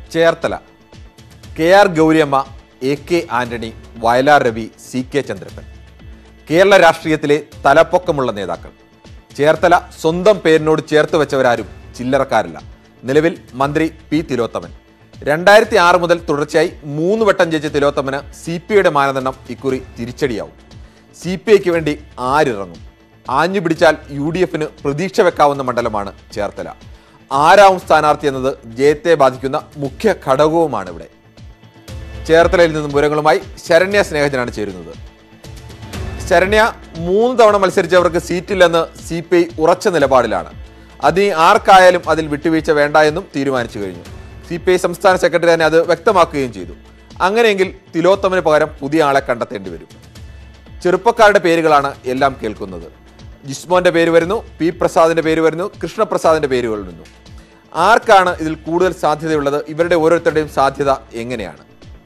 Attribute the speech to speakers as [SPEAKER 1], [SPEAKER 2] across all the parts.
[SPEAKER 1] Cherthala K R Gowriamma A K Antony Vayalar Ravi C K Chandrappan Kerala രാഷ്ട്രീയത്തിലെ തലപ്പൊക്കമുള്ള നേതാക്കൾ ചേർത്തല സ്വന്തം പേരിനോട് ചേർത്ത് വെച്ചവരാരും ചില്ലറക്കാരില്ല നിലവിൽ മന്ത്രി പി തിലോത്തമൻ രണ്ടായിരത്തി ആറ് മുതൽ തുടർച്ചയായി മൂന്ന് വട്ടം ജയിച്ച തിലോത്തമന് സി പി ഐയുടെ മാനദണ്ഡം ഇക്കുറി തിരിച്ചടിയാവും സി പി ഐക്ക് വേണ്ടി ആരിറങ്ങും ആഞ്ഞു പിടിച്ചാൽ യു ഡി എഫിന് പ്രതീക്ഷ വെക്കാവുന്ന മണ്ഡലമാണ് ചേർത്തല ആരാവും സ്ഥാനാർത്ഥി എന്നത് ജയത്തെ ബാധിക്കുന്ന മുഖ്യ ഘടകവുമാണ് ഇവിടെ ചേർത്തലയിൽ നിന്നും വിവരങ്ങളുമായി ശരണ്യ സ്നേഹജനാണ് ചേരുന്നത് ശരണ്യ മൂന്ന് തവണ മത്സരിച്ചവർക്ക് സീറ്റില്ലെന്ന് സി പി ഐ ഉറച്ച നിലപാടിലാണ് അതിന് ആർക്കായാലും അതിൽ വിട്ടുവീഴ്ച വേണ്ട എന്നും തീരുമാനിച്ചു കഴിഞ്ഞു സി പി ഐ സംസ്ഥാന സെക്രട്ടറി തന്നെ അത് വ്യക്തമാക്കുകയും ചെയ്തു അങ്ങനെയെങ്കിൽ തിലോത്തമന് പകരം പുതിയ ആളെ കണ്ടെത്തേണ്ടി വരും ചെറുപ്പക്കാരുടെ പേരുകളാണ് എല്ലാം കേൾക്കുന്നത് ജിസ്മോന്റെ പേര് വരുന്നു പി പ്രസാദിന്റെ പേര് വരുന്നു കൃഷ്ണപ്രസാദിന്റെ പേരുകൾ വരുന്നു ആർക്കാണ് ഇതിൽ കൂടുതൽ സാധ്യതയുള്ളത് ഇവരുടെ ഓരോരുത്തരുടെയും സാധ്യത എങ്ങനെയാണ്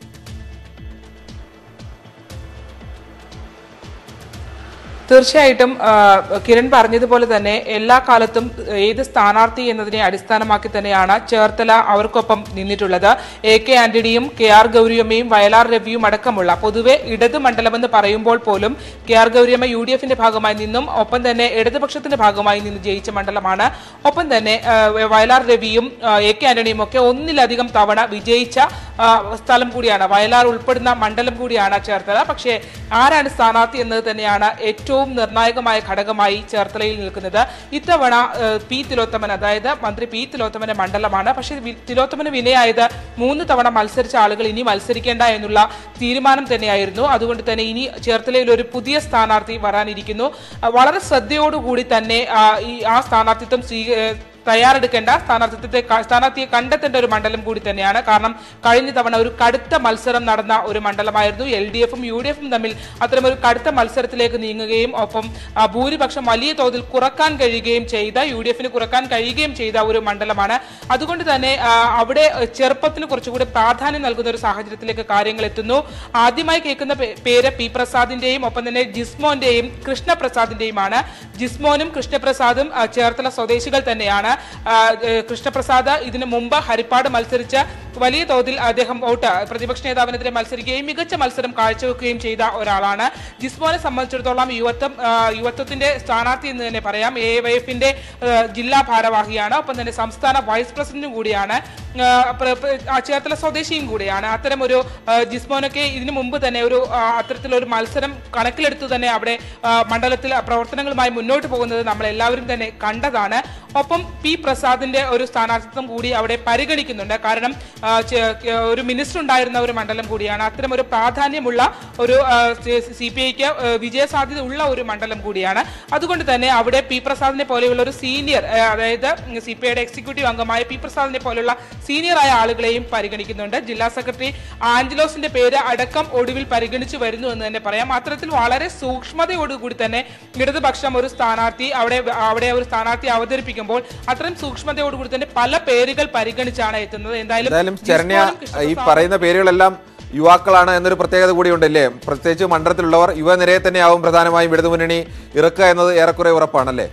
[SPEAKER 2] തീർച്ചയായിട്ടും ആ, കിരൺ പറഞ്ഞതുപോലെ തന്നെ എല്ലാ കാലത്തും ഏത് സ്ഥാനാർത്ഥി എന്നതിനെ അടിസ്ഥാനമാക്കി തന്നെയാണ് ചേർത്തല അവർക്കൊപ്പം നിന്നിട്ടുള്ളത് എ കെ ആന്റണിയും കെ ആർ ഗൗരിയമ്മയും വയലാർ രവിയും അടക്കമുള്ള പൊതുവെ ഇടത് മണ്ഡലമെന്ന് പറയുമ്പോൾ പോലും K R Gowriamma U D എഫിന്റെ ഭാഗമായി നിന്നും ഒപ്പം തന്നെ ഇടതുപക്ഷത്തിന്റെ ഭാഗമായി നിന്ന് ജയിച്ച മണ്ഡലമാണ് ഒപ്പം തന്നെ ആ, വയലാർ രവിയും ആ, എ കെ ആന്റണിയും ഒക്കെ ഒന്നിലധികം തവണ വിജയിച്ച ആ, സ്ഥലം കൂടിയാണ് വയലാർ ഉൾപ്പെടുന്ന മണ്ഡലം കൂടിയാണ് ചേർത്തല പക്ഷേ ആരാണ് സ്ഥാനാർത്ഥി എന്നത് തന്നെയാണ് ഏറ്റവും നിർണായകമായ ഘടകമായി ചേർത്തലയിൽ നിൽക്കുന്നത് ഇത്തവണ ഏഹ്, പി തിലോത്തമൻ അതായത് മന്ത്രി പി തിലോത്തമന്റെ മണ്ഡലമാണ് പക്ഷേ വി- തിലോത്തമന് വിനയായത് മൂന്ന് തവണ മത്സരിച്ച ആളുകൾ ഇനി മത്സരിക്കേണ്ട എന്നുള്ള തീരുമാനം തന്നെയായിരുന്നു അതുകൊണ്ട് തന്നെ ഇനി ചേർത്തലയിൽ ഒരു പുതിയ സ്ഥാനാർത്ഥി വരാനിരിക്കുന്നു ആ, വളരെ ശ്രദ്ധയോടുകൂടി തന്നെ ആ, ഈ ആ സ്ഥാനാർത്ഥിത്വം സ്വീ ഏഹ്, തയ്യാറെടുക്കേണ്ട സ്ഥാനാർത്ഥിത്വത്തെ ക- സ്ഥാനാർത്ഥിയെ കണ്ടെത്തേണ്ട ഒരു മണ്ഡലം കൂടി തന്നെയാണ് കാരണം കഴിഞ്ഞ തവണ ഒരു കടുത്ത മത്സരം നടന്ന ഒരു മണ്ഡലമായിരുന്നു എൽ ഡി എഫും യു ഡി എഫും തമ്മിൽ അത്തരമൊരു കടുത്ത മത്സരത്തിലേക്ക് നീങ്ങുകയും ഒപ്പം ആ, ഭൂരിപക്ഷം വലിയ തോതിൽ കുറക്കാൻ കഴിയുകയും ചെയ്ത യു ഡി എഫിന് കുറക്കാൻ കഴിയുകയും ചെയ്ത ഒരു മണ്ഡലമാണ് അതുകൊണ്ട് തന്നെ ആ, അവിടെ ചെറുപ്പത്തിന് കുറച്ചുകൂടി പ്രാധാന്യം നൽകുന്ന ഒരു സാഹചര്യത്തിലേക്ക് കാര്യങ്ങൾ എത്തുന്നു ആദ്യമായി കേൾക്കുന്ന പേ- പേര് പി പ്രസാദിന്റെയും ഒപ്പം തന്നെ ജിസ്മോന്റെയും കൃഷ്ണപ്രസാദിന്റെയുമാണ് ജിസ്മോനും കൃഷ്ണപ്രസാദും ആ, ചേർത്തല സ്വദേശികൾ തന്നെയാണ് ആ, ഏ, കൃഷ്ണപ്രസാദ് ഇതിനു മുമ്പ് ഹരിപ്പാട് മത്സരിച്ച് വലിയ തോതിൽ അദ്ദേഹം വോട്ട് പ്രതിപക്ഷ നേതാവിനെതിരെ മത്സരിക്കുകയും മികച്ച മത്സരം കാഴ്ചവെക്കുകയും ചെയ്ത ഒരാളാണ് ജിസ്മോനെ സംബന്ധിച്ചിടത്തോളം യുവത്വം ആ, യുവത്വത്തിന്റെ സ്ഥാനാർത്ഥി എന്ന് തന്നെ പറയാം എ വൈ എഫിന്റെ ജില്ലാ ഭാരവാഹിയാണ് ഒപ്പം തന്നെ സംസ്ഥാന വൈസ് പ്രസിഡന്റും കൂടിയാണ് ആ, പ്ര- പ്ര- ആ, ചേർത്തല സ്വദേശിയും കൂടിയാണ് അത്തരം ഒരു ആ, ജിസ്മോനൊക്കെ ഇതിനു മുമ്പ് തന്നെ ഒരു ആ, അത്തരത്തിലൊരു മത്സരം കണക്കിലെടുത്ത് തന്നെ അവിടെ ആ, മണ്ഡലത്തിൽ പ്രവർത്തനങ്ങളുമായി മുന്നോട്ട് പോകുന്നത് നമ്മൾ എല്ലാവരും തന്നെ കണ്ടതാണ് ഒപ്പം പി പ്രസാദിന്റെ ഒരു സ്ഥാനാർത്ഥിത്വം കൂടി അവിടെ പരിഗണിക്കുന്നുണ്ട് കാരണം ആ, ചെ- ഒരു മിനിസ്റ്റർ ഉണ്ടായിരുന്ന ഒരു മണ്ഡലം കൂടിയാണ് അത്തരം ഒരു പ്രാധാന്യമുള്ള ഒരു സി പി ഐക്ക് വിജയസാധ്യത ഉള്ള ഒരു മണ്ഡലം കൂടിയാണ് അതുകൊണ്ട് തന്നെ അവിടെ പി പ്രസാദിനെ പോലെയുള്ള ഒരു സീനിയർ ആ, അതായത് സി പി ഐയുടെ എക്സിക്യൂട്ടീവ് അംഗമായ പി പ്രസാദിനെ പോലുള്ള സീനിയറായ ആളുകളെയും പരിഗണിക്കുന്നുണ്ട് ജില്ലാ സെക്രട്ടറി ആഞ്ചലോസിന്റെ പേര് അടക്കം ഒടുവിൽ പരിഗണിച്ചു വരുന്നു എന്ന് തന്നെ പറയാം അത്തരത്തിൽ വളരെ സൂക്ഷ്മതയോടുകൂടി തന്നെ ഇടതുപക്ഷം ഒരു സ്ഥാനാർത്ഥി അവിടെ അവിടെ ഒരു സ്ഥാനാർത്ഥി അവതരിപ്പിക്കുമ്പോൾ അത്രയും സൂക്ഷ്മതയോടുകൂടി തന്നെ പല പേരുകൾ പരിഗണിച്ചാണ് എത്തുന്നത് എന്തായാലും
[SPEAKER 1] എന്തായാലും ശരണ്യ
[SPEAKER 2] ജിസ്മോനും
[SPEAKER 1] ഈ
[SPEAKER 2] കൃഷ്ണപ്രസാദും
[SPEAKER 1] പറയുന്ന പേരുകളെല്ലാം യുവാക്കളാണ് എന്നൊരു പ്രത്യേകത കൂടിയുണ്ടല്ലേ പ്രത്യേകിച്ച് മണ്ഡലത്തിലുള്ളവർ യുവനിരയെ തന്നെയാവും പ്രധാനമായും ഇടതുമുന്നണി ഇറക്കുക എന്നത് ഏറെക്കുറെ ഉറപ്പാണല്ലേ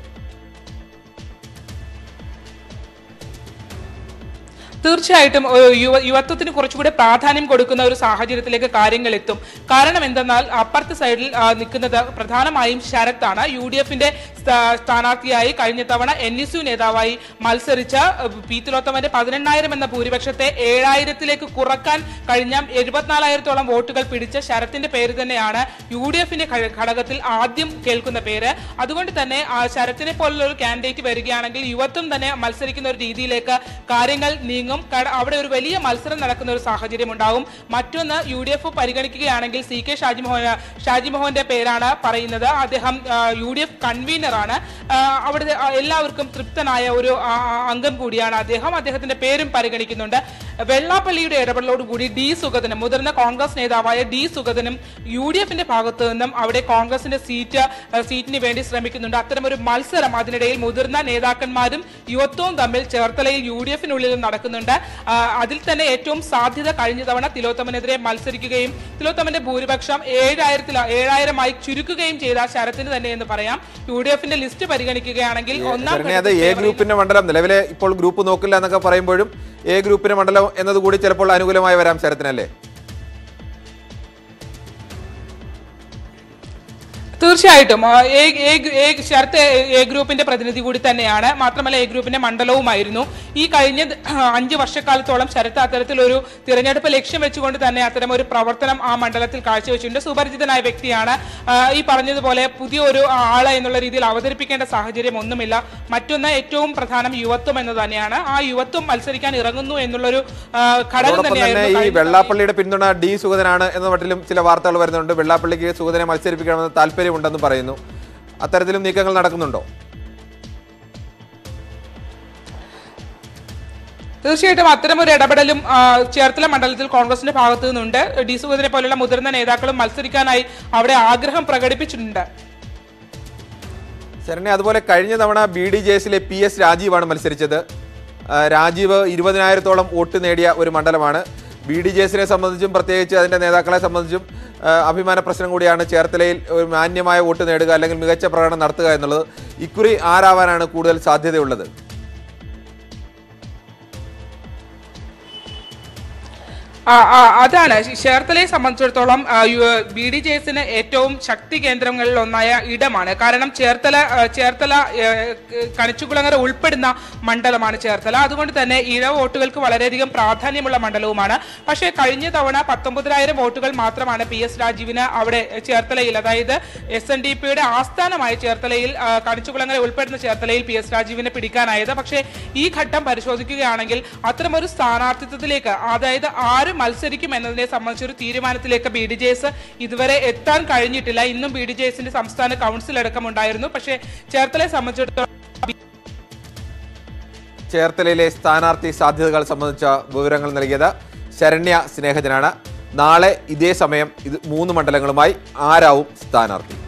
[SPEAKER 2] തീർച്ചയായിട്ടും ഒരു യുവ യുവത്വത്തിന് കുറച്ചുകൂടി പ്രാധാന്യം കൊടുക്കുന്ന ഒരു സാഹചര്യത്തിലേക്ക് കാര്യങ്ങൾ എത്തും കാരണം എന്തെന്നാൽ അപ്പുറത്തെ സൈഡിൽ ആ, നിൽക്കുന്നത് പ്രധാനമായും ശരത്താണ് യു ഡി എഫിന്റെ സ്ഥാനാർത്ഥിയായി കഴിഞ്ഞ തവണ എൻ എസ് യു നേതാവായി മത്സരിച്ച ആ, പി തിലോത്തമന്റെ പതിനെണ്ണായിരം എന്ന ഭൂരിപക്ഷത്തെ ഏഴായിരത്തിലേക്ക് കുറക്കാൻ കഴിഞ്ഞ എഴുപത്തിനാലായിരത്തോളം വോട്ടുകൾ പിടിച്ച ശരത്തിന്റെ പേര് തന്നെയാണ് യു ഡി എഫിന്റെ ഘടകത്തിൽ ആദ്യം കേൾക്കുന്ന പേര് അതുകൊണ്ട് തന്നെ ആ ശരത്തിനെ പോലുള്ള ഒരു കാൻഡിഡേറ്റ് വരികയാണെങ്കിൽ യുവത്വം തന്നെ മത്സരിക്കുന്ന ഒരു രീതിയിലേക്ക് കാര്യങ്ങൾ നീങ്ങും കാരണം അവിടെ ഒരു വലിയ മത്സരം നടക്കുന്ന ഒരു സാഹചര്യം ഉണ്ടാകും മറ്റൊന്ന് യു ഡി എഫ് പരിഗണിക്കുകയാണെങ്കിൽ സി കെ ഷാജിമോഹൻ ഷാജിമോഹന്റെ പേരാണ് പറയുന്നത് അദ്ദേഹം യു ഡി എഫ് കൺവീനറാണ് അവിടെ ആ, എല്ലാവർക്കും തൃപ്തനായ ഒരു ആ, ആ, അംഗം കൂടിയാണ് അദ്ദേഹം അദ്ദേഹത്തിന്റെ പേരും പരിഗണിക്കുന്നുണ്ട് വെള്ളാപ്പള്ളിയുടെ ഇടപെടലോടുകൂടി ഡി സുഗതനും മുതിർന്ന കോൺഗ്രസ് നേതാവായ ഡി സുഗതനും യു ഡി എഫിന്റെ ഭാഗത്തു നിന്നും അവിടെ കോൺഗ്രസിന്റെ സീറ്റ് ആ, സീറ്റിന് വേണ്ടി ശ്രമിക്കുന്നുണ്ട് അത്തരം ഒരു മത്സരം അതിനിടയിൽ മുതിർന്ന നേതാക്കന്മാരും യുവത്വവും തമ്മിൽ ചേർത്തലയിൽ യു ഡി എഫിനുള്ളിൽ നടക്കുന്നുണ്ട് ആ, അതിൽ തന്നെ ഏറ്റവും സാധ്യത കഴിഞ്ഞ തവണ തിലോത്തമനെതിരെ മത്സരിക്കുകയും തിലോത്തമന്റെ ഭൂരിപക്ഷം ഏഴായിരത്തിൽ ഏഴായിരമായി ചുരുക്കുകയും ചെയ്ത ശരത്തിന് തന്നെ എന്ന് പറയാം യു ഡി എഫിന്റെ ലിസ്റ്റ് പരിഗണിക്കുകയാണെങ്കിൽ ഒന്നാം
[SPEAKER 1] ശരണ്യ അത്
[SPEAKER 2] ഘട്ടത്തിൽ
[SPEAKER 1] എ ഗ്രൂപ്പിന്റെ മണ്ഡലം നിലവിലെ ഇപ്പോൾ ഗ്രൂപ്പ് നോക്കില്ല എന്നൊക്കെ പറയുമ്പോഴും എ ഗ്രൂപ്പിന് മണ്ഡലം എന്നതുകൂടി ചിലപ്പോൾ അനുകൂലമായി വരാം ശരത്തിനല്ലേ
[SPEAKER 2] തീർച്ചയായിട്ടും ആ, എ എ ഗ്രൂ- എ ശരത്ത് എ- എ ഗ്രൂപ്പിന്റെ പ്രതിനിധി കൂടി തന്നെയാണ് മാത്രമല്ല എ ഗ്രൂപ്പിന്റെ മണ്ഡലവുമായിരുന്നു ഈ കഴിഞ്ഞ ദ- അഞ്ച് വർഷക്കാലത്തോളം ശരത്ത് അത്തരത്തിലൊരു തിരഞ്ഞെടുപ്പ് ലക്ഷ്യം വെച്ചുകൊണ്ട് തന്നെ അത്തരം ഒരു പ്രവർത്തനം ആ മണ്ഡലത്തിൽ കാഴ്ചവെച്ചിട്ടുണ്ട് സുപരിചിതനായ വ്യക്തിയാണ് ആ, ഈ പറഞ്ഞതുപോലെ പുതിയ ഒരു ആള് എന്നുള്ള രീതിയിൽ അവതരിപ്പിക്കേണ്ട സാഹചര്യം ഒന്നുമില്ല മറ്റൊന്ന് ഏറ്റവും പ്രധാനം യുവത്വം എന്ന് തന്നെയാണ് ആ യുവത്വം മത്സരിക്കാൻ ഇറങ്ങുന്നു എന്നുള്ളൊരു ആ, ഘടകം
[SPEAKER 1] അതോടൊപ്പം തന്നെ
[SPEAKER 2] തന്നെയായിരുന്നു
[SPEAKER 1] ഈ
[SPEAKER 2] കഴിഞ്ഞ
[SPEAKER 1] വെള്ളാപ്പള്ളിയുടെ പിന്തുണ ഡി സുഗതനാണ് എന്ന മട്ടിലും ചില വാർത്തകൾ വരുന്നുണ്ട് വെള്ളാപ്പള്ളിക്ക് സുഗതനെ മത്സരിപ്പിക്കണമെന്ന് താല്പര്യമുണ്ടെന്ന് പറയുന്നു അത്തരത്തിലും നീക്കങ്ങൾ നടക്കുന്നുണ്ടോ
[SPEAKER 2] തീർച്ചയായിട്ടും അത്തരമൊരു ഇടപെടലും ആ, ചേർത്തല മണ്ഡലത്തിൽ കോൺഗ്രസിന്റെ ഭാഗത്തു നിന്നുണ്ട് ഡി സുഗതനെ പോലുള്ള മുതിർന്ന നേതാക്കളും മത്സരിക്കാനായി അവിടെ ആഗ്രഹം പ്രകടിപ്പിച്ചിട്ടുണ്ട്
[SPEAKER 1] ശരണെ അതുപോലെ കഴിഞ്ഞ തവണ ബി ഡി ജെ എസിലെ പി എസ് രാജീവാണ് മത്സരിച്ചത് ആ, രാജീവ് ഇരുപതിനായിരത്തോളം വോട്ട് നേടിയ ഒരു മണ്ഡലമാണ് ബി ഡി ജെ എസിനെ സംബന്ധിച്ചും പ്രത്യേകിച്ച് അതിൻ്റെ നേതാക്കളെ സംബന്ധിച്ചും ആ, അഭിമാന പ്രശ്നം കൂടിയാണ് ചേർത്തലയിൽ ഒരു മാന്യമായ വോട്ട് നേടുക അല്ലെങ്കിൽ മികച്ച പ്രകടനം നടത്തുക എന്നുള്ളത് ഇക്കുറി ആരാവാനാണ് കൂടുതൽ സാധ്യതയുള്ളത്
[SPEAKER 2] ആ, ആ, അതാണ് ചേർത്തലയെ സംബന്ധിച്ചിടത്തോളം ബി ഡി ജെ എസിന് ഏറ്റവും ശക്തി കേന്ദ്രങ്ങളിൽ ഒന്നായ ഇടമാണ് കാരണം ചേർത്തല ആ, ചേർത്തല ആ, കണിച്ചുകുളങ്ങര ഉൾപ്പെടുന്ന മണ്ഡലമാണ് ചേർത്തല അതുകൊണ്ട് തന്നെ ഇഴ വോട്ടുകൾക്ക് വളരെയധികം പ്രാധാന്യമുള്ള മണ്ഡലവുമാണ് പക്ഷേ കഴിഞ്ഞ തവണ പത്തൊമ്പതിനായിരം വോട്ടുകൾ മാത്രമാണ് പി എസ് രാജീവിന് അവിടെ ചേർത്തലയിൽ അതായത് എസ് എൻ ഡി പിയുടെ ആസ്ഥാനമായ ചേർത്തലയിൽ ആ, കണിച്ചുകുളങ്ങര ഉൾപ്പെടുന്ന ചേർത്തലയിൽ പി എസ് രാജീവിനെ പിടിക്കാനായത് പക്ഷേ ഈ ഘട്ടം പരിശോധിക്കുകയാണെങ്കിൽ അത്തരമൊരു സ്ഥാനാർത്ഥിത്വത്തിലേക്ക് അതായത് ആര് മത്സരിക്കും എന്നതിനെ സംബന്ധിച്ചൊരു തീരുമാനത്തിലേക്ക് ബി ഡി ജെ എസ് ഇതുവരെ എത്താൻ കഴിഞ്ഞിട്ടില്ല ഇന്നും ബി ഡി ജെ എസിന്റെ സംസ്ഥാന കൗൺസിൽ അടക്കമുണ്ടായിരുന്നു പക്ഷേ ചേർത്തലയെ സംബന്ധിച്ചിടത്തോളം
[SPEAKER 1] ചേർത്തലയിലെ സ്ഥാനാർത്ഥി സാധ്യതകൾ സംബന്ധിച്ച വിവരങ്ങൾ നൽകിയത് ശരണ്യ സ്നേഹജനാണ് നാളെ ഇതേ സമയം ഇത് മൂന്ന് മണ്ഡലങ്ങളുമായി ആരാവും സ്ഥാനാർത്ഥി